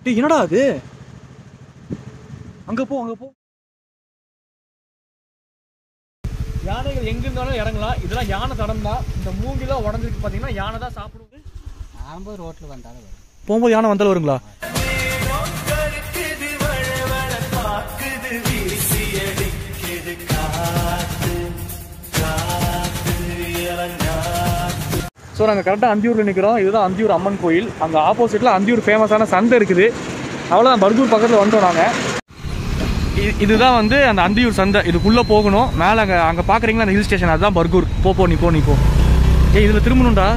டேய் என்னடா அது அங்க போ அங்க போ யானைகள் எங்க இருந்தாலும் இறங்கலாம் இதெல்லாம் யானை தடம் தான் இந்த மூங்கிலாம் உடஞ்சிருக்கு பாத்தீங்கன்னா யானை தான் சாப்பிடுது ஆகும்போது ரோட்டில் வந்தாலும் வரும் போகும்போது யானை வந்தாலும் வருங்களா ஸோ நாங்கள் கரெக்டாக அந்தியூரில் நிற்கிறோம் இதுதான் அந்தியூர் அம்மன் கோயில் அங்கே ஆப்போசிட்டில் அந்தியூர் ஃபேமஸான சந்தை இருக்குது அவ்வளோதான் பர்கூர் பக்கத்தில் வந்துட்டோம் நாங்கள் இது இதுதான் வந்து அந்த அந்தியூர் சந்தை இதுக்குள்ளே போகணும் மேலே அங்கே அங்கே பார்க்குறீங்களா அந்த ஹில் ஸ்டேஷன் அதுதான் பர்கூர் போ போ நீ போ நீ போ ஏய் இதில் திரும்பணும்டா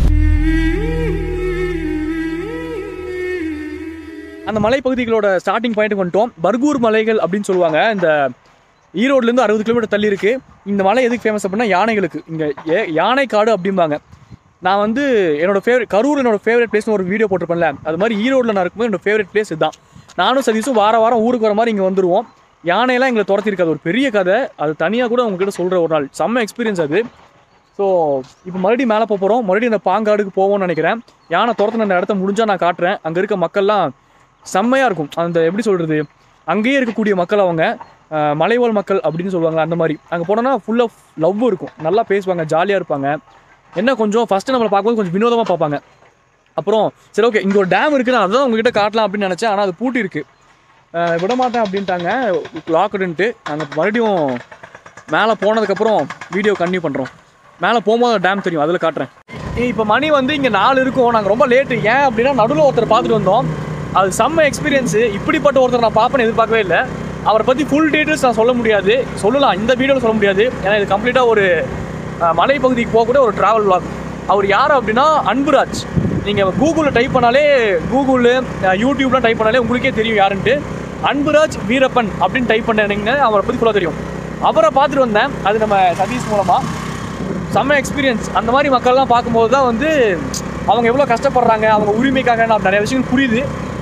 அந்த மலைப்பகுதிகளோட ஸ்டார்டிங் பாயிண்ட் வந்துட்டோம் பர்கூர் மலைகள் அப்படின்னு சொல்லுவாங்க இந்த ஈரோட்லேருந்து அறுபது கிலோமீட்டர் தள்ளி இருக்கு இந்த மலை எதுக்கு ஃபேமஸ் அப்படின்னா யானைகளுக்கு இங்கே ஏ யானை காடு அப்படிம்பாங்க நான் வந்து என்னோட ஃபேவரட் கரூர் என்னோட ஃபேவரட் பிளேஸ்னு ஒரு வீடியோ போட்டிருப்பேன்ல அது மாதிரி ஈரோட்டில் நான் இருக்கும்போது என்னோட ஃபேவரட் பிளேஸ் இதுதான் நானும் சதீஷும் வார வாரம் ஊருக்கு வர மாதிரி இங்கே வந்துருவோம் யானையெல்லாம் எங்களை துரத்திருக்காது ஒரு பெரிய கதை அது தனியாக கூட உங்ககிட்ட சொல்கிற ஒரு நாள் செம்ம எக்ஸ்பீரியன்ஸ் அது ஸோ இப்போ மறுபடியும் மேலே போக போகிறோம் மறுபடியும் இந்த பாங்காடுக்கு போவோம்னு நினைக்கிறேன் யானை துரத்துன அந்த இடத்த முடிஞ்சால் நான் காட்டுறேன் அங்கே இருக்க மக்கள்லாம் செம்மையாக இருக்கும் அந்த எப்படி சொல்கிறது அங்கேயே இருக்கக்கூடிய மக்கள் அவங்க அஹ், மலைவாழ் மக்கள் அப்படின்னு சொல்லுவாங்க அந்த மாதிரி அங்கே போனோன்னா ஃபுல் ஆஃப் லவ் இருக்கும் நல்லா பேசுவாங்க ஜாலியாக இருப்பாங்க என்ன கொஞ்சம் ஃபஸ்ட்டு நம்மளை பார்க்கும்போது கொஞ்சம் வினோதமாக பார்ப்பாங்க அப்புறம் சரி ஓகே இங்கே ஒரு டேம் இருக்குது நான் அதான் உங்ககிட்ட காட்டலாம் அப்படின்னு நினச்சேன் ஆனால் அது பூட்டி இருக்கு அஹ், விட மாட்டேன் அப்படின்ட்டாங்க லாக்குடுன்ட்டு நாங்கள் மறுபடியும் மேலே போனதுக்கப்புறம் வீடியோ கன்டினியூ பண்ணுறோம் மேலே போகும்போது டேம் தெரியும் அதில் காட்டுறேன் இப்போ மணி வந்து இங்கே நாலு இருக்கும் நாங்கள் ரொம்ப லேட்டு ஏன் அப்படின்னா நடுவில் ஒருத்தர் பார்த்துட்டு வந்தோம் அது செம்ம எக்ஸ்பீரியன்ஸு இப்படிப்பட்ட ஒருத்தர் நான் பார்ப்பேன்னு எதிர்பார்க்கவே இல்லை அவரை பற்றி ஃபுல் டீட்டெயில்ஸ் நான் சொல்ல முடியாது சொல்லலாம் இந்த வீடியோவில் சொல்ல முடியாது ஏன்னா இது கம்ப்ளீட்டாக ஒரு அஹ், மலைப்பகுதிக்கு போகக்கூடிய ஒரு ட்ராவல் vlog அவர் யார் அப்படின்னா அன்புராஜ் நீங்கள் கூகுளில் டைப் பண்ணாலே கூகுள் யூடியூப்லாம் டைப் பண்ணாலே உங்களுக்கே தெரியும் யாருன்ட்டு அன்புராஜ் வீரப்பன் அப்படின்னு டைப் பண்ணீங்க அவரை பற்றி ஃபுல்லாக தெரியும் அவரை பார்த்துட்டு வந்தேன் அது நம்ம சதீஷ் மூலமாக செம்ம எக்ஸ்பீரியன்ஸ் அந்த மாதிரி மக்கள்லாம் பார்க்கும்போது தான் வந்து அவங்க எவ்வளோ கஷ்டப்படுறாங்க அவங்க உரிமைக்காக நான் நிறைய விஷயங்கள் புரியுது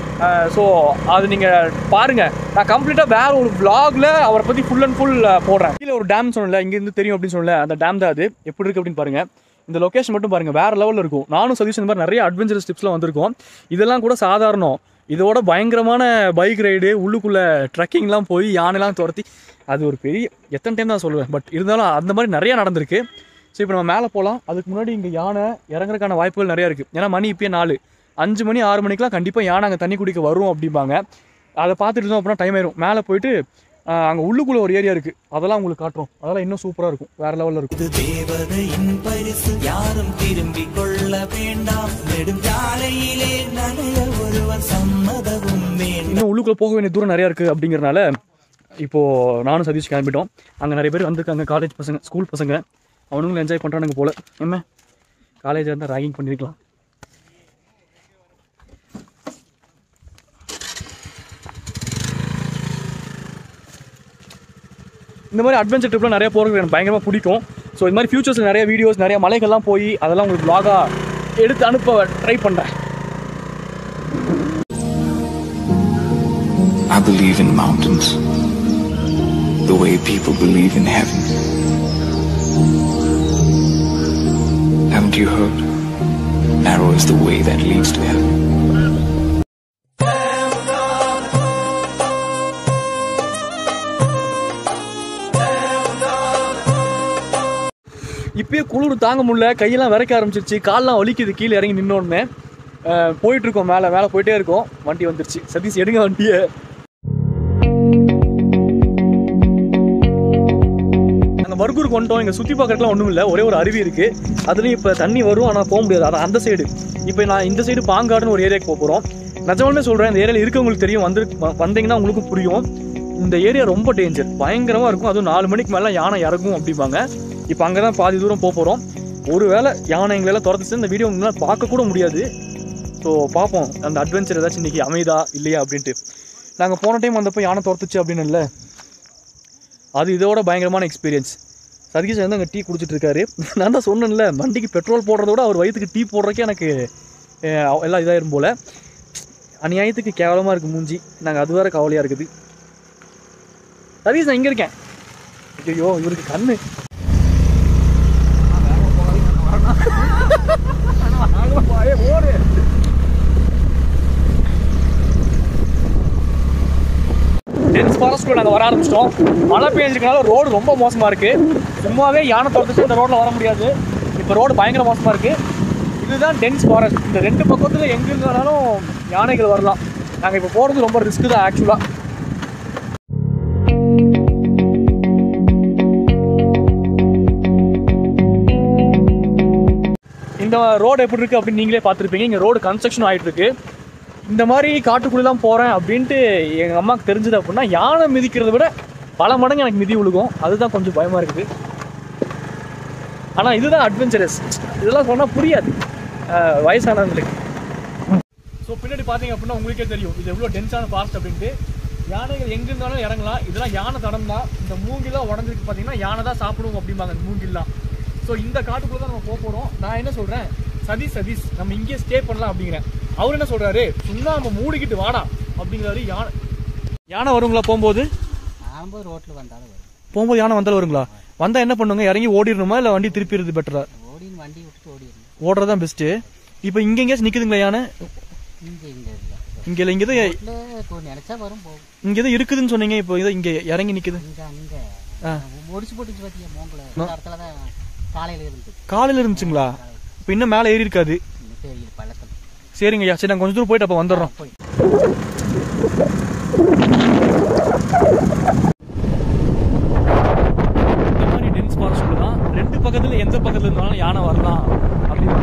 ஸோ அது நீங்கள் பாருங்கள் நான் கம்ப்ளீட்டாக வேற ஒரு vlogல அவரை பற்றி ஃபுல் அண்ட் ஃபுல் போடுறேன் கீழே ஒரு டேம் சொன்னல இங்கேருந்து தெரியும் அப்படின்னு சொல்லல அந்த டேம் தான் அது எப்படி இருக்குது அப்படின்னு பாருங்கள் இந்த லொக்கேஷன் மட்டும் பாருங்கள் வேறு லெவலில் இருக்கும் நானும் சதீஷ் இந்த மாதிரி நிறைய அட்வென்ச்சரஸ் டிப்ஸ்லாம் வந்திருக்கோம் இதெல்லாம் கூட சாதாரணம் இதோட பயங்கரமான பைக் ரைடு உள்ளுக்குள்ளே ட்ரெக்கிங்லாம் போய் யானைலாம் துரத்தி அது ஒரு பெரிய எத்தனை டைம் தான் சொல்லுவேன் பட் இருந்தாலும் அந்த மாதிரி நிறைய நடந்திருக்கு ஸோ இப்போ நம்ம மேலே போகலாம் அதுக்கு முன்னாடி இங்கே யானை இறங்குறதுக்கான வாய்ப்புகள் நிறையா இருக்குது ஏன்னா மணி இப்பயே நாலு அஞ்சு மணி ஆறு மணிக்கெலாம் கண்டிப்பாக யானை அங்கே தண்ணி குடிக்க வரும் அப்படிம்பாங்க அதை பார்த்துட்டு இருந்தோம் அப்படின்னா டைம் ஆயிரும் மேலே போயிட்டு அங்கே உள்ளுக்குள்ளே ஒரு ஏரியா இருக்குது அதெல்லாம் உங்களுக்கு காட்டுறோம் அதெல்லாம் இன்னும் சூப்பராக இருக்கும் வேறு லெவலில் இருக்கும் இது தேவதையின் பரிசு யாரும் திரும்பிக் கொள்ள வேண்டாம் நெடுஞ்சாலையிலே நனைய ஒருவர் சம்மதமும் வேண்டும் இன்னும் உள்ளுக்குள்ளே போக வேண்டிய தூரம் நிறையா இருக்குது அப்படிங்கிறனால இப்போது நானும் சதீஷ் கிளம்பிட்டோம் அங்கே நிறைய பேர் வந்திருக்காங்க காலேஜ் பசங்க ஸ்கூல் பசங்க அவனுங்களும் என்ஜாய் பண்ணுறானுங்க போல் என்ன காலேஜ் இருந்தால் ராகிங் பண்ணியிருக்கலாம் இந்த மாதிரி அட்வென்ச்சர் ட்ரிப்லாம் நிறைய போகிறது எனக்கு பயங்கரமாக பிடிக்கும் ஸோ இது மாதிரி ஃபியூச்சர்ஸில் நிறைய வீடியோஸ் நிறைய மலைகள்லாம் போய் அதெல்லாம் உங்களுக்கு vlog-ஆ எடுத்து அனுப்ப ட்ரை பண்ணுறேன் I believe in mountains the way people believe in heaven. Haven't you heard? Narrow is the way that leads to heaven. இப்பயே குளிர் தாங்க முடியல கையெல்லாம் விரைக்க ஆரம்பிச்சிருச்சு கால்லாம் வலிக்குது கீழே இறங்கி நின்னோடனே போயிட்டு இருக்கோம் மேலே மேலே போயிட்டே இருக்கோம் வண்டி வந்துருச்சு சதீஷ் எடுங்க வண்டியை நாங்கள் மருக்கூருக்கு வந்துட்டோம் இங்கே சுற்றி பார்க்கறதுலாம் ஒன்றும் இல்லை ஒரே ஒரு அருவி இருக்குது அதுலேயும் இப்போ தண்ணி வரும் ஆனால் போக முடியாது அதான் அந்த சைடு இப்போ நான் இந்த சைடு பாங்காடுன்னு ஒரு ஏரியாவுக்கு போக போகிறோம் நிஜமாலுமே சொல்கிறேன் இந்த ஏரியாவில் இருக்கவங்களுக்கு தெரியும் வந்து வ- வந்தீங்கன்னா உங்களுக்கும் புரியும் இந்த ஏரியா ரொம்ப டேஞ்சர் பயங்கரமாக இருக்கும் அதுவும் நாலு மணிக்கு மேலே யானை இறங்கும் அப்படிம்பாங்க இப்போ அங்கே தான் பாதி தூரம் போக போகிறோம் ஒருவேளை யானை எங்களெல்லாம் துரத்துச்சு இந்த வீடியோ உங்களால் பார்க்க கூட முடியாது ஸோ பார்ப்போம் அந்த அட்வென்ச்சர் ஏதாச்சும் இன்றைக்கி அமைதா இல்லையா அப்படின்ட்டு நாங்கள் போன டைம் வந்தப்போ யானை துரத்துச்சு அப்படின்னு இல்லை அது இதோட பயங்கரமான எக்ஸ்பீரியன்ஸ் சதீஷ் வந்து அங்கே டீ குடிச்சிட்டு இருக்காரு நான் தான் சொன்னேன்ல வண்டிக்கு பெட்ரோல் போடுறத விட அவர் வயிற்றுக்கு டீ போடுறதுக்கே எனக்கு அஹ், எல்லாம் இதாயிரும் போல் அநியாயத்துக்கு கேவலமாக இருக்குது மூஞ்சி நாங்கள் அது வேற கவலையாக இருக்குது சதீஷ் நான் இங்கே இருக்கேன் ஐயோ இவருக்கு கண்ணு ஃபாரஸ்ட்குள்ள நாங்கள் வர ஆரம்பிச்சிட்டோம் மழை பெஞ்சதுனால ரோடு ரொம்ப மோசமாக இருக்குது சும்மாவே யானை துரத்துட்டு இந்த ரோட்டில் வர முடியாது இப்போ ரோடு பயங்கர மோசமாக இருக்குது இதுதான் டென்ஸ் ஃபாரஸ்ட் இந்த ரெண்டு பக்கத்தில் எங்கே இருந்தாலும் யானைகள் வரலாம் நாங்கள் இப்போ போகிறது ரொம்ப ரிஸ்க்கு தான் ஆக்சுவலாக இந்த ரோடு எப்படி இருக்குது அப்படின்னு நீங்களே பார்த்துருப்பீங்க இங்கே ரோடு கன்ஸ்ட்ரக்ஷன் ஆகிட்டு இருக்கு இந்த மாதிரி காட்டுக்குள்ளே தான் போகிறேன் அப்படின்ட்டு எங்கள் அம்மாவுக்கு தெரிஞ்சது அப்படின்னா யானை மிதிக்கிறத விட பல மடங்கு எனக்கு மிதி விழுகும் அதுதான் கொஞ்சம் பயமாக இருக்குது ஆனால் இதுதான் அட்வென்ச்சரஸ் இதெல்லாம் சொன்னால் புரியாது அஹ் வயசானவங்களுக்கு ஸோ பின்னாடி பார்த்தீங்க அப்படின்னா உங்களுக்கே தெரியும் இது எவ்வளோ டென்ஸான ஃபாஸ்ட் அப்படின்ட்டு யானைகள் எங்க இருந்தாலும் இறங்கலாம் இதெல்லாம் யானை தடம் தான் இந்த மூங்கிலாம் உடஞ்சிருக்கு பார்த்தீங்கன்னா யானை தான் சாப்பிடுவோம் அப்படிம்பாங்க இந்த மூங்கில்லாம் ஸோ இந்த காட்டுக்குள்ள தான் நம்ம போக போகிறோம் நான் என்ன சொல்கிறேன் சதீஷ் சதீஷ் நம்ம இங்கேயே ஸ்டே பண்ணலாம் அப்படிங்கிறேன் அவர் என்ன சொல்கிறாரு சும்மா நம்ம மூடிக்கிட்டு வாடா அப்படிங்கிறாரு யானை யானை வருங்களா போகும்போது ஆகும்போது ரோட்டில் வந்தாலும் வரும் போகும்போது யானை வந்தாலும் வருங்களா வந்தால் என்ன பண்ணுங்க இறங்கி ஓடிடணுமா இல்லை வண்டி திருப்பிடுறது பெட்டரா ஓடின்னு வண்டி விட்டுட்டு ஓடிடணும் ஓடுறதான் பெஸ்ட்டு இப்போ இங்கே எங்கேயாச்சும் நிற்குதுங்களா யானை இங்கே இங்கே இல்லை இங்கே இல்லை இங்கே தான் ரோட்டில் நினச்சா வரும் போகும் இங்கே தான் இருக்குதுன்னு சொன்னீங்க இப்போ இதை இங்கே இறங்கி நிற்குது இங்கே அங்கே ஆ. முடிச்சு போட்டுச்சு பார்த்தியா மோங்கில் இந்த இடத்துல தான் காலையில் இருந்து காலையில் இருந்துச்சுங்களா இப்போ இன்னும் மேலே ஏறி இருக்காது இன்னும் தெரியல பள்ளத்தில் சரிங்க ஐயா சரி நாங்கள் கொஞ்சம் தூரம் போயிட்டு அப்போ வந்துடுறோம் போய் இந்த மாதிரி டென்ஸ் ஃபாரஸ்ட்ல தான் ரெண்டு பக்கத்துல எந்த பக்கத்துல இருந்தாலும் யானை வரலாம் அப்படின்னு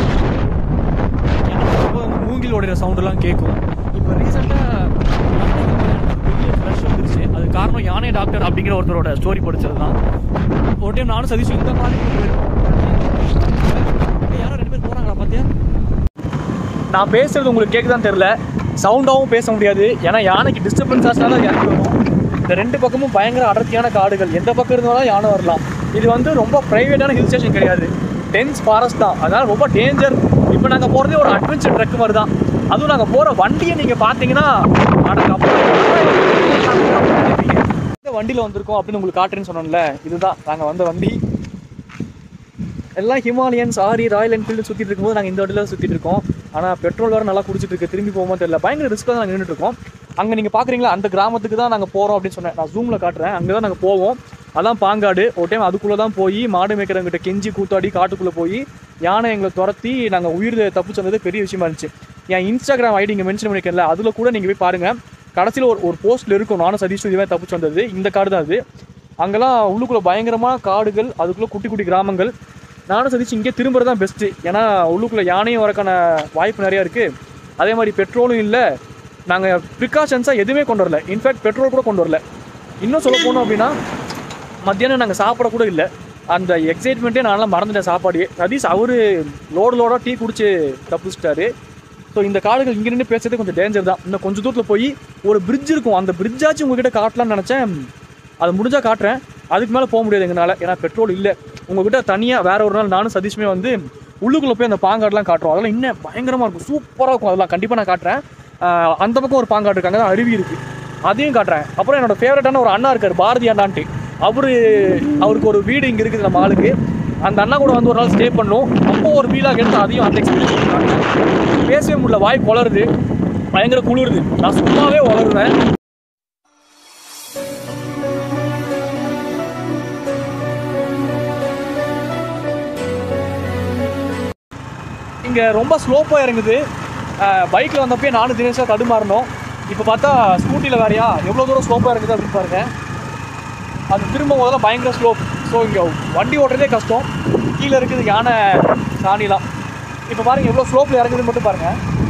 யானை ரொம்ப அந்த மூங்கில் உடையிற சவுண்ட் எல்லாம் கேட்கும் இப்போ ரீசெண்டாக பெரிய ஃப்ளஷ் வந்துருச்சு அது காரணம் யானை டாக்டர் அப்படிங்கிற ஒருத்தரோட ஸ்டோரி படிச்சது தான் ஒரு டைம் நானும் சதீஷ் இந்த மாதிரி போயிருக்கோம். ஏய், யாரோ ரெண்டு பேர் போறாங்களா பாத்தியா நான் பேசுறது உங்களுக்கு கேட்குதான்னு தெரியல சவுண்டாகவும் பேச முடியாது ஏன்னா யானைக்கு டிஸ்டர்பன்ஸாக தான் இறங்கி வரும் இந்த ரெண்டு பக்கமும் பயங்கர அடர்த்தியான காடுகள் எந்த பக்கம் இருந்தாலும் யானை வரலாம் இது வந்து ரொம்ப ப்ரைவேட்டான ஹில் ஸ்டேஷன் கிடையாது டென்ஸ் ஃபாரஸ்ட் தான் அதனால ரொம்ப டேஞ்சர் இப்போ நாங்கள் போகிறதே ஒரு அட்வென்ச்சர் ட்ரெக் மாதிரி தான் அதுவும் நாங்கள் போகிற வண்டியை நீங்கள் பார்த்தீங்கன்னா அடக்கு அப்புறம் இந்த வண்டியில் வந்திருக்கோம் அப்படின்னு உங்களுக்கு காட்டுறேன்னு சொன்னோம்ல இதுதான் நாங்கள் வந்த வண்டி எல்லாம் ஹிமாலயன்ஸ் ஆரி ராயல் என்ஃபீல்டு சுற்றிட்டு இருக்கும்போது நாங்கள் இந்த வண்டியில் சுற்றிட்டு இருக்கோம் ஆனால் பெட்ரோல் வேறு நல்லா குடிச்சிட்டு இருக்கு திரும்பி போகும்போது தெரியல பயங்கர ரிஸ்க்காக தான் நாங்கள் நின்றுட்டு இருக்கோம் அங்கே நீங்கள் பார்க்குறீங்களா அந்த கிராமத்துக்கு தான் நாங்கள் போகிறோம் அப்படின்னு சொன்னேன் நான் ஜூமில் காட்டுறேன் அங்கே தான் நாங்கள் போவோம் அதான் பாங்காடு ஒரு டைம் அதுக்குள்ளே தான் போய் மாடு மேய்க்கிறவங்கிட்ட கெஞ்சி கூத்தாடி காட்டுக்குள்ளே போய் யானை எங்களை துரத்தி நாங்கள் உயிர் தப்பு சொன்னது பெரிய விஷயமா இருந்துச்சு என் இன்ஸ்டாகிராம் ஐடி இங்கே மென்ஷன் பண்ணிக்கல அதில் கூட நீங்கள் போய் பாருங்கள் கடைசியில் ஒரு ஒரு போஸ்ட்டில் இருக்கும் நானும் சதீஷ் இதுவே தப்பிச்சு வந்தது இந்த காடு தான் அது அங்கெல்லாம் உள்ளுக்குள்ளே பயங்கரமான காடுகள் அதுக்குள்ளே குட்டி குட்டி கிராமங்கள் நானும் சதீஷ் இங்கே திரும்புறது தான் பெஸ்ட்டு ஏன்னா உள்ளுக்குள்ளே யானையும் வரக்கான வாய்ப்பு நிறையா இருக்குது அதே மாதிரி பெட்ரோலும் இல்லை நாங்கள் ப்ரிகாஷன்ஸாக எதுவுமே கொண்டு வரல இன்ஃபேக்ட் பெட்ரோல் கூட கொண்டு வரல இன்னும் சொல்ல போனோம் அப்படின்னா மத்தியானம் நாங்கள் சாப்பிட கூட இல்லை அந்த எக்ஸைட்மெண்ட்டே நான்லாம் மறந்துட்டேன் சாப்பாடு சதீஷ் அவர் லோடு லோடாக டீ குடிச்சு தப்பிச்சிட்டாரு ஸோ இந்த காடுகள் இங்கே நின்று பேசுறது கொஞ்சம் டேஞ்சர் தான் இன்னும் கொஞ்சம் தூரத்தில் போய் ஒரு பிரிட்ஜ் இருக்கும் அந்த பிரிட்ஜாச்சும் உங்ககிட்ட காட்டலாம்னு நினச்சேன் அது முடிஞ்சா காட்டுறேன் அதுக்கு மேலே போக முடியாது எங்களால் ஏன்னா பெட்ரோல் இல்லை உங்ககிட்ட தனியாக வேற ஒரு நாள் நானும் சதீஷுமே வந்து உள்ளுக்குள்ளே போய் அந்த பாங்காடுலாம் காட்டுறோம் அதெல்லாம் இன்னும் பயங்கரமாக இருக்கும் சூப்பராக இருக்கும் அதெல்லாம் கண்டிப்பாக நான் காட்டுறேன் ஆஹ் அந்த பக்கம் ஒரு பாங்காடு இருக்காங்க தான் அருவி இருக்குது அதையும் காட்டுறேன் அப்புறம் என்னோட ஃபேவரட்டான ஒரு அண்ணா இருக்கார் பாரதி அண்ணான்ட்டு அவரு அவருக்கு ஒரு வீடு இங்கே இருக்குது நம்ம ஆளுக்கு அந்த அண்ணா கூட வந்து ஒரு நாள் ஸ்டே பண்ணோம் அப்போ ஒரு வீலாக எடுத்து அதையும் அந்த எக்ஸ்பீரியன்ஸ் பேசவே முடியல வாய் குளருது பயங்கர குளிருது நான் சும்மாவே வளருவேன் இங்கே ரொம்ப ஸ்லோப்பாக இறங்குது பைக்கில் வந்தப்பே நானும் தினேஷாக தடுமாறணும் இப்போ பார்த்தா ஸ்கூட்டியில் வேறையா எவ்வளோ தூரம் ஸ்லோப்பாக இருக்குது அப்படின்னு பாருங்க அது திரும்ப முதல்ல பயங்கர ஸ்லோப் ஸோ இங்கே வண்டி ஓட்டுறதே கஷ்டம் கீழே இருக்குது யானை சாணிலாம் இப்போ பாருங்க எவ்வளோ ஸ்லோப்பில் இறங்குதுன்னு மட்டும் பாருங்க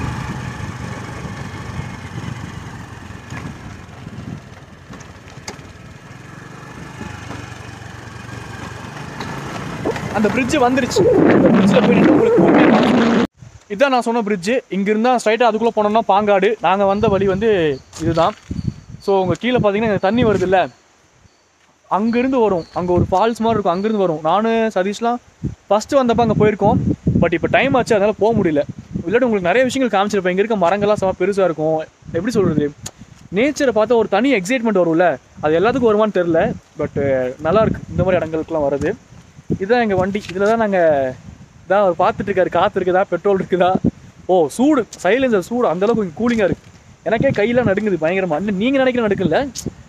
அந்த பிரிட்ஜ் வந்துருச்சு அந்த பிரிட்ஜில் போய் நின்று உங்களுக்கு பொறுமையா காமிக்கிறேன். இதான் நான் சொன்ன பிரிட்ஜு இங்கிருந்தா ஸ்ட்ரைட்டாக அதுக்குள்ளே போனோம்னா பாங்காடு நாங்கள் வந்த வழி வந்து இதுதான் ஸோ உங்கள் கீழே பார்த்தீங்கன்னா இங்க தண்ணி வருது இல்லை அங்கேருந்து வரும் அங்கே ஒரு ஃபால்ஸ் மாதிரி இருக்கும் அங்கேருந்து வரும் நானும் சதீஷ்லாம் ஃபஸ்ட்டு வந்தப்போ அங்கே போயிருக்கோம் பட் இப்போ டைம் ஆச்சு அதனால் போக முடியல இல்லாட்டி உங்களுக்கு நிறைய விஷயங்கள் காமிச்சிருப்பேன் இங்கே இருக்க மரங்கள்லாம் செம பெருசாக இருக்கும் எப்படி சொல்கிறது நேச்சரை பார்த்தா ஒரு தனி எக்ஸைட்மெண்ட் வரும்ல அது எல்லாத்துக்கும் வருமான்னு தெரில பட் நல்லா இருக்கு இந்த மாதிரி இடங்களுக்குலாம் வருது இதுதான் எங்கள் வண்டி இதில் தான் நாங்கள் இதான் அவர் பார்த்துட்டு இருக்காரு காற்று இருக்குதா பெட்ரோல் இருக்குதா ஓ சூடு சைலன்சர் சூடு அந்த அளவுக்கு கூலிங்காக இருக்குது எனக்கே கையெல்லாம் நடுங்குது பயங்கரமாக இன்னும் நீங்கள் நினைக்கிற நடுக்கல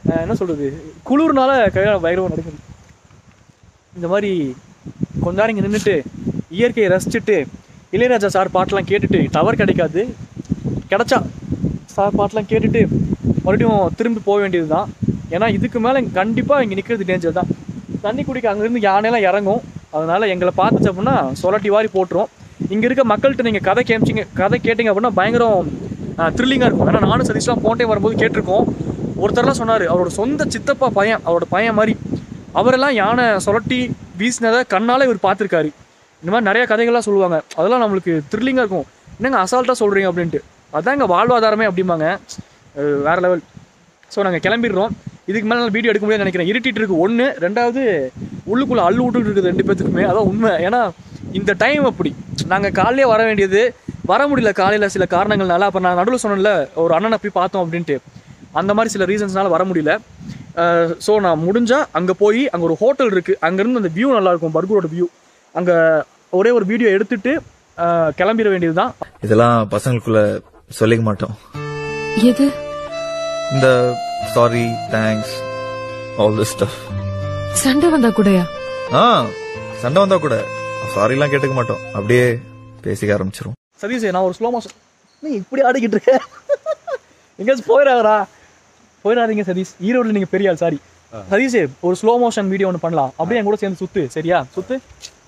அஹ், என்ன சொல்கிறது குளிர்னால கையால பயங்கரமாக நடக்குது இந்த மாதிரி கொஞ்ச நேரம் இங்கே நின்றுட்டு இயற்கையை ரசிச்சுட்டு இளையராஜா சார் பாட்டெலாம் கேட்டுட்டு டவர் கிடைக்காது கிடைச்சா சார் பாட்டெலாம் கேட்டுட்டு மறுபடியும் திரும்பி போக வேண்டியது தான் ஏன்னா இதுக்கு மேலே கண்டிப்பாக இங்கே நிற்கிறது டேஞ்சர் தான் தண்ணி குடிக்க அங்கேருந்து யானையெல்லாம் இறங்கும் அதனால் எங்களை பார்த்துச்சு அப்படின்னா சொலட்டி வாரி போட்டுரும் இங்கே இருக்க மக்கள்கிட்ட நீங்கள் கதை கேமிச்சிங்க கதை கேட்டிங்க அப்படின்னா பயங்கரம் த்ரில்லிங்காக இருக்கும் ஏன்னா நானும் சதீஷ்லாம் போன டைம் வரும்போது கேட்டிருக்கோம் ஒருத்தர்லாம் சொன்னார் அவரோட சொந்த சித்தப்பா பையன் அவரோட பையன் மாதிரி அவரெல்லாம் யானை சொலட்டி வீசினதை கண்ணால் இவர் பார்த்துருக்காரு இந்த மாதிரி நிறைய கதைகள்லாம் சொல்லுவாங்க அதெல்லாம் நம்மளுக்கு த்ரில்லிங்காக இருக்கும் என்னங்க அசால்ட்டாக சொல்கிறீங்க அப்படின்ட்டு அதான் எங்கள் வாழ்வாதாரமே அப்படிம்பாங்க அஹ் வேற லெவல் ஸோ நாங்கள் கிளம்பிடுறோம் இதுக்கு மேலே வீடியோ எடுக்க முடியாதுன்னு நினைக்கிறேன் இருட்டிட்டு இருக்கு ஒன்று ரெண்டாவது உள்ளுக்குள்ளே அள்ளு விட்டுட்டு இருக்குது ரெண்டு பேத்துக்குமே அதான் உண்மை ஏன்னா இந்த டைம் அப்படி நாங்கள் காலையிலே வர வேண்டியது வர முடியல காலையில் சில காரணங்கள்னால அப்போ நான் நடுவில் சொன்னேன்ல ஒரு அண்ணனை போய் பார்த்தோம் அப்படின்ட்டு அந்த மாதிரி சில ரீசன்ஸ்னால வர முடியல ஸோ நான் முடிஞ்சால் அங்கே போய் அங்கே ஒரு ஹோட்டல் இருக்குது அங்கேருந்து அந்த வியூ நல்லாயிருக்கும் பர்கூரோட வியூ அங்கே ஒரே ஒரு வீடியோ எடுத்துட்டு அஹ், கிளம்பிட வேண்டியது தான் இதெல்லாம் பசங்களுக்குள்ள சொல்லிக்க மாட்டோம் எது இந்த sorry thanks all this stuff சண்டை வந்தா கூடயா ஆ சண்டை வந்தா கூட சாரிலாம் கேட்டுக்க மாட்டோம் அப்படியே பேசிக்க ஆரம்பிச்சிரும் சதீஷ் நான் ஒரு ஸ்லோ மோஷன் நீ இப்படி ஆடிக்கிட்டு இருக்க எங்கேயாச்சும் போயிடாதடா போயிடாதீங்க சதீஷ் ஈரோடில் நீங்கள் பெரிய ஆள் சாரி சதீஷ் ஒரு ஸ்லோ மோஷன் வீடியோ ஒன்று பண்ணலாம் அப்படியே என் கூட சேர்ந்து சுத்து சரியா சுத்து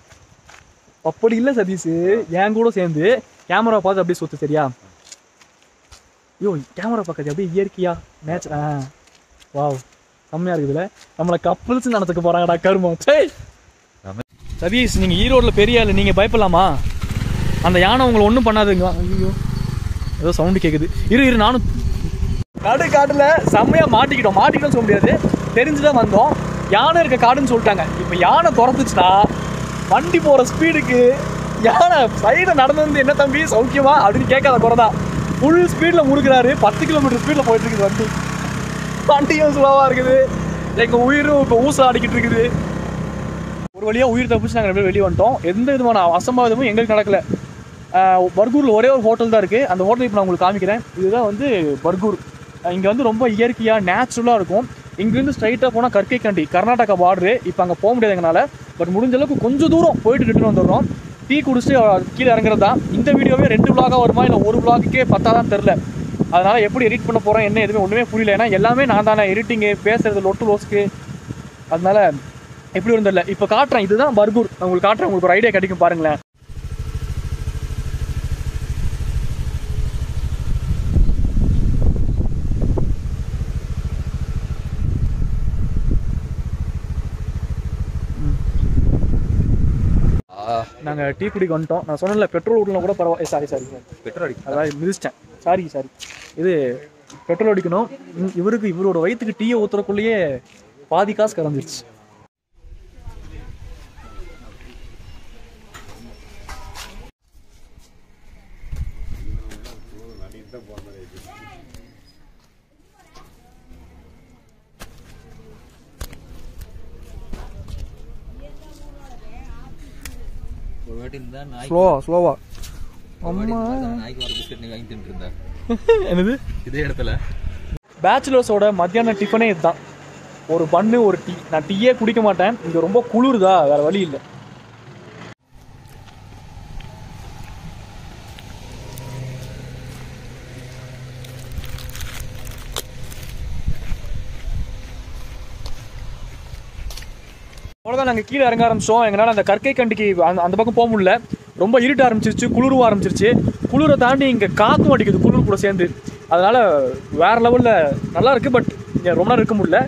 அப்படி இல்லை சதீஷ் என் கூட சேர்ந்து கேமரா பார்த்து அப்படியே சுத்து சரியா ஐயோ கேமரா பார்க்காது அப்படியே இயற்கையா நேச்சர் ஆ வாவ் செம்மையா இருக்குதுல்ல நம்மளை கப்பல்ஸ் நடத்துக்க போறாங்கடா கருமம் சரி சதீஷ் நீங்க ஈரோட்ல பெரிய ஆளு நீங்க பயப்படலாமா அந்த யானை உங்களை ஒன்றும் பண்ணாதுங்க ஐயோ ஏதோ சவுண்டு கேட்குது இரு இரு நானும் காடு காட்டுல செம்மையா மாட்டிக்கிட்டோம் மாட்டிக்கிட்டோம் சொல்ல முடியாது தெரிஞ்சுதான் வந்தோம் யானை இருக்க காடுன்னு சொல்லிட்டாங்க இப்போ யானை துரத்துச்சுன்னா வண்டி போற ஸ்பீடுக்கு யானை சைடில் நடந்து வந்து என்ன தம்பி சௌக்கியமா அப்படின்னு கேட்காத குறைதான் ஃபுல் ஸ்பீடில் முழுக்கிறாரு பத்து கிலோமீட்டர் ஸ்பீடில் போயிட்டு இருக்குது வண்டி வண்டியும் ஸ்லோவாக இருக்குது எங்க உயிரும் இப்போ ஊச ஆடிக்கிட்டு இருக்குது ஒரு வழியா உயிர் தப்பிச்சு நாங்கள் ரெண்டு பேரும் வெளியே வந்துட்டோம் எந்த விதமான அசம்பாவிதமும் எங்களுக்கு நடக்கல ஆஹ் பர்கூரில் ஒரே ஒரு ஹோட்டல் தான் இருக்குது அந்த ஹோட்டல் இப்போ நான் உங்களுக்கு காமிக்கிறேன் இதுதான் வந்து பர்கூர் இங்கே வந்து ரொம்ப இயற்கையாக நேச்சுரலாக இருக்கும் இங்கேருந்து ஸ்ட்ரைட்டாக போனால் கற்கை கண்டி கர்நாடகா பார்டரு இப்போ அங்கே போக முடியாது எங்களால் பட் முடிஞ்ச அளவுக்கு கொஞ்சம் தூரம் போயிட்டு ரிட்டர்ன் வந்துடுறோம் டீ குடிச்சிட்டு அஹ், கீழே இறங்குறது தான் இந்த வீடியோவே ரெண்டு vlog-ஆ வருமா இல்லை ஒரு vlog-க்கே பத்தாதான் தெரில அதனால் எப்படி எடிட் பண்ண போகிறோம் என்ன எதுவுமே ஒன்றுமே புரியல ஏன்னா எல்லாமே நான் தானே எடிட்டிங்கு பேசுறது லொட்டு லோஸ்க்கு அதனால எப்படி இருந்தில்ல இப்போ காட்டுறேன் இதுதான் பர்கூர் நான் உங்களுக்கு காட்டுறேன் உங்களுக்கு ஒரு ஐடியா கிடைக்கும் பாருங்களேன் நாங்கள் டீ குடிக்க வந்துட்டோம் நான் சொன்னல பெட்ரோல் ஊட்டலாம் கூட பரவாயில்ல சாரி சாரி பெட்ரோல் அடி அதாவது மிதிச்சிட்டேன் சாரி சாரி இது பெட்ரோல் அடிக்கணும் இ- இவருக்கு இவரோட வயிற்றுக்கு டீயை ஊற்றுறக்குள்ளேயே பாதி காசு கறந்துருச்சு ஒரு வாட்டி இருந்தா நாய்க்கு ஸ்லோவா ஸ்லோவா ஒரு வாட்டி இருந்தா நாய்க்கு வர பிஸ்கட் நீ வாங்கி தின்னுட்டு இருந்த என்னது இதே இடத்துல பேச்சுலர்ஸோட மத்தியான டிஃபனே இதுதான் ஒரு பன்னு ஒரு டீ நான் டீயே குடிக்க மாட்டேன் இங்கே ரொம்ப குளிருதா வேற வழி இல்லை அவ்வளோதான் நாங்கள் கீழே இறங்க ஆரம்பிச்சோம் எங்களால் அந்த கற்கை கண்டிக்கு அந்த அந்த பக்கம் போக முடியல ரொம்ப இருட்ட ஆரம்பிச்சிருச்சு குளிர்வ ஆரம்பிச்சிருச்சு குளிரை தாண்டி இங்கே காற்றும் அடிக்குது குளிர் கூட சேர்ந்து அதனால வேற லெவலில் நல்லா இருக்கு பட் இங்கே ரொம்ப நேரம் இருக்க முடியல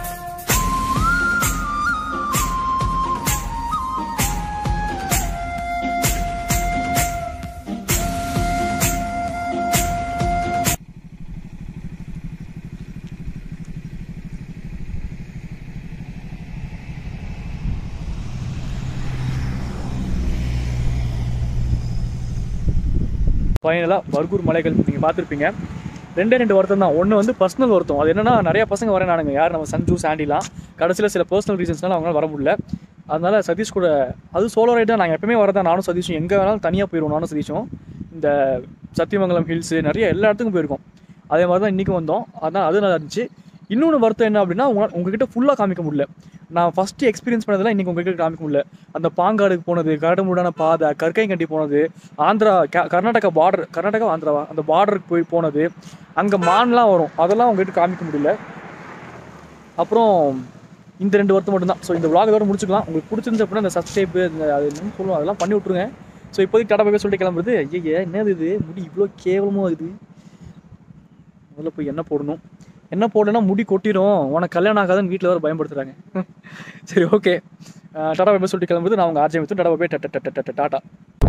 ஃபைனலாக பர்கூர் மலைகள் நீங்கள் பார்த்துருப்பீங்க ரெண்டே ரெண்டு வருத்தம் தான் ஒன்று வந்து பர்சனல் வருத்தம் அது என்னன்னா நிறைய பசங்க வரேன் நானுங்க யார் நம்ம சஞ்சு சாண்டிலாம் கடைசியில் சில பர்சனல் ரீசன்ஸ்னால அவங்களால வர முடியல அதனால சதீஷ் கூட அது சோலோ ரைட் தான் நாங்கள் எப்பவுமே வரதான் நானும் சதீஷும் எங்கே வேணாலும் தனியாக போயிடுவோம் நானும் சதீஷும் இந்த சத்தியமங்கலம் ஹில்ஸு நிறைய எல்லா இடத்துக்கும் போயிருக்கோம் அதே மாதிரி தான் இன்றைக்கும் வந்தோம் அதான் அது நல்லா இருந்துச்சு இன்னொன்று வருத்தம் என்ன அப்படின்னா உங்க உங்ககிட்ட ஃபுல்லாக காமிக்க முடியல நான் ஃபஸ்ட்டு எக்ஸ்பீரியன்ஸ் பண்ணதெல்லாம் இன்றைக்கி உங்ககிட்ட காமிக்க முடியல அந்த பாங்காடுக்கு போனது கரடுமுடான பாதை கற்கை கண்டி போனது ஆந்திரா க- கர்நாடகா பார்டர் கர்நாடகா ஆந்திராவா அந்த பார்டருக்கு போய் போனது அங்கே மான்லாம் வரும் அதெல்லாம் உங்ககிட்ட காமிக்க முடியல அப்புறம் இந்த ரெண்டு வருத்தம் மட்டும்தான் ஸோ இந்த vlog இதோட முடிச்சுக்கலாம் உங்களுக்கு பிடிச்சிருந்துச்சு அப்படின்னா இந்த சப்ஸ்கிரைப் இந்த அது என்னன்னு சொல்லுவோம் அதெல்லாம் பண்ணி விட்ருங்க ஸோ இப்போதைக்கு டாடா போய் சொல்லிட்டு கிளம்புறது ஐயா என்னது இது முடி இவ்வளோ கேவலமாக இது முதல்ல போய் என்ன போடணும் என்ன போடணும்னா முடி கொட்டிடும் உனக்கு கல்யாணம் ஆகாதுன்னு வீட்டில் வேறு பயன்படுத்துகிறாங்க சரி ஓகே டாடா போய் சொல்லிட்டு கிளம்புறது நான் உங்கள் ஆர்ஜி மித்து டாடா போய் டட்ட டட்ட டட்ட டாட்டா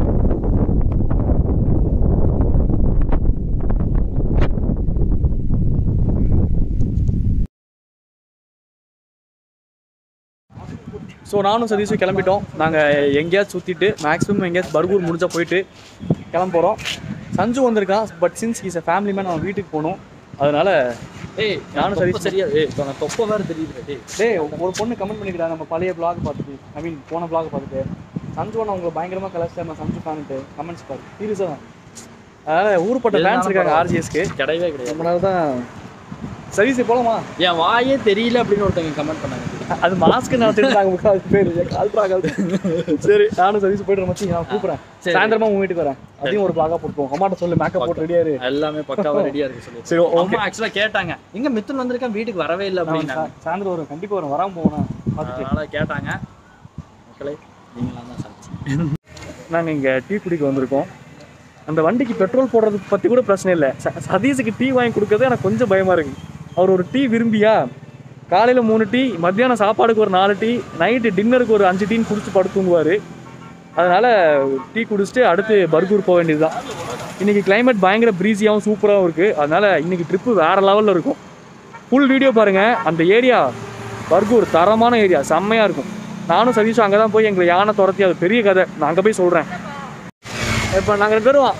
ஸோ நானும் சதீஷும் கிளம்பிட்டோம் நாங்கள் எங்கேயாச்சும் சுற்றிட்டு மேக்ஸிமம் எங்கேயாச்சும் பர்கூர் முடிஞ்சா போயிட்டு கிளம்ப போகிறோம் சஞ்சு வந்திருக்கான் but since is a family man அவன் வீட்டுக்கு போகணும் அதனால ஏய் நானும் நானும் சரி. சரி சரியா ஏய் இப்போ நான் தொப்பை வேறு தெரியுது டேய் டேய் ஒரு பொண்ணு கமெண்ட் பண்ணிக்கிறா நம்ம பழைய vlog பார்த்துட்டு ஐ மீன் போன vlog பார்த்துட்டு சஞ்சு அண்ணா உங்களை பயங்கரமாக கலாச்சாரம் நான் சஞ்சு ஃபேனுட்டு கமெண்ட்ஸ் பாரு சீரியஸாக தான் அதனால் ஊருப்பட்ட ஃபேன்ஸ் எதுனாலும் இருக்காங்க பரவாயில்ல. ஆர்ஜிஎஸ்க்கு கிடையவே கிடையாது ரொம்ப நாள் தான் சரி சரி போகலாமா என் வாயே தெரியல அப்படின்னு ஒருத்தவங்க கமெண்ட் பண்ணாங்க அது மாஸ்க் நான் தெரிஞ்சாங்க முக்கால் பேர் கால்பா கால் சரி நானும் சர்வீஸ் போயிட்டு மச்சி நான் கூப்பிடுறேன் சரி. சாயந்தரமா உங்க வீட்டுக்கு வரேன் அதையும் ஒரு பிளாகா போட்டுப்போம் அம்மாட்ட சொல்லு மேக்கப் போட்டு ரெடியா இரு எல்லாமே பக்காவா ரெடியா இருக்கு சொல்லி சரி ஓகே அம்மா ஆக்சுவலா கேட்டாங்க எங்க மித்துன் வந்திருக்கேன் வீட்டுக்கு வரவே இல்லை அப்படின்னாங்க சாயந்தரம் வரும் கண்டிப்பா வரும் வராம போகணும் பார்த்துட்டு அதனால கேட்டாங்க மக்களே நீங்களாம் தான் சாட்சி நாங்கள் இங்கே டீ குடிக்க வந்திருக்கோம் அந்த வண்டிக்கு பெட்ரோல் போடுறது பற்றி கூட பிரச்சனை இல்லை ச- சதீஷுக்கு டீ வாங்கி கொடுக்கறது எனக்கு கொஞ்சம் பயமாக இருக்கு அவர் ஒரு டீ விரும்பியா காலையில் மூணு டீ மத்தியானம் சாப்பாடுக்கு ஒரு நாலு டீ நைட்டு டின்னருக்கு ஒரு அஞ்சு டீன்னு குடிச்சு படுத்து தூங்குவார் அதனால் டீ குடிச்சிட்டு அடுத்து பர்கூர் போக வேண்டியது தான் இன்றைக்கி கிளைமேட் பயங்கர ப்ரீஸியாகவும் சூப்பராகவும் இருக்குது அதனால் இன்றைக்கி ட்ரிப்பு வேறு லெவலில் இருக்கும் ஃபுல் வீடியோ பாருங்கள் அந்த ஏரியா பர்கூர் தரமான ஏரியா செம்மையாக இருக்கும் நானும் சதீஷும் அங்கே தான் போய் எங்களை யானை துரத்தி அது பெரிய கதை நான் அங்கே போய் சொல்கிறேன் இப்போ நாங்கள் ரெண்டு பேரும்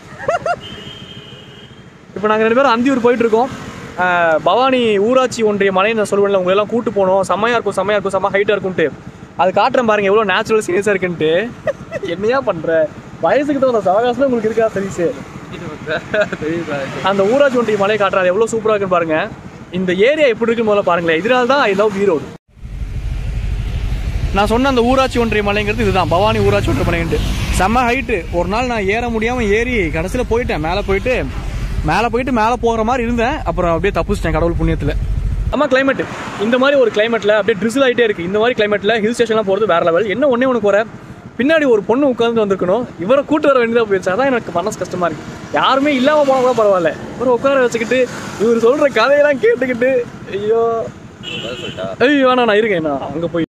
இப்போ நாங்கள் ரெண்டு பேரும் அந்தியூர் போயிட்டு இருக்கோம் ஆஹ் பவானி ஊராட்சி ஒன்றிய மலை நான் சொல்லுவேன்ல உங்களை எல்லாம் கூட்டு போனோம் செம்மையாக இருக்கும் செம்மையாக இருக்கும் செம்ம ஹைட்டாக இருக்கும்ட்டு அது காட்டுறேன் பாருங்க எவ்வளோ நேச்சுரல் சீரியஸாக இருக்குன்ட்டு என்னையா பண்ணுற வயசுக்கு தகுந்த சவகாசமே உங்களுக்கு இருக்கா சதீஷ் அந்த ஊராட்சி ஒன்றிய மலை காட்டுறாரு எவ்வளோ சூப்பராக இருக்குன்னு பாருங்க இந்த ஏரியா எப்படி இருக்குன்னு முதல்ல பாருங்களேன் இதனால தான் ஐ லவ் ஈரோடு நான் சொன்ன அந்த ஊராட்சி ஒன்றிய மலைங்கிறது இதுதான் பவானி ஊராட்சி ஒன்றிய மலைன்ட்டு செம்ம ஹைட்டு ஒரு நாள் நான் ஏற முடியாமல் ஏறி கடைசியில் போயிட்டேன் மேலே போயிட்டு மேலே போயிட்டு மேலே போகிற மாதிரி இருந்தேன் அப்புறம் அப்படியே தப்பிச்சிட்டேன் கடவுள் புண்ணியத்தில் ஆமாம் climate இந்த மாதிரி ஒரு கிளைமேட்டில் அப்படியே ட்ரிசில் ஆகிட்டே இருக்குது இந்த மாதிரி கிளைமேட்டில் ஹில் ஸ்டேஷன்லாம் போகிறது வேற லெவல் என்ன ஒன்றே ஒன்று குறை பின்னாடி ஒரு பொண்ணு உட்காந்து வந்திருக்கணும் இவரை கூட்டு வர வேண்டியதாக போயிடுச்சு அதான் எனக்கு மனசு கஷ்டமாக இருக்குது யாருமே இல்லாமல் போனால் கூட பரவாயில்ல இவரை உட்கார வச்சுக்கிட்டு இவர் சொல்கிற கதையெல்லாம் கேட்டுக்கிட்டு ஐயோ ஐயோ வேணா நான் இருக்கேன் நான் அங்கே போய்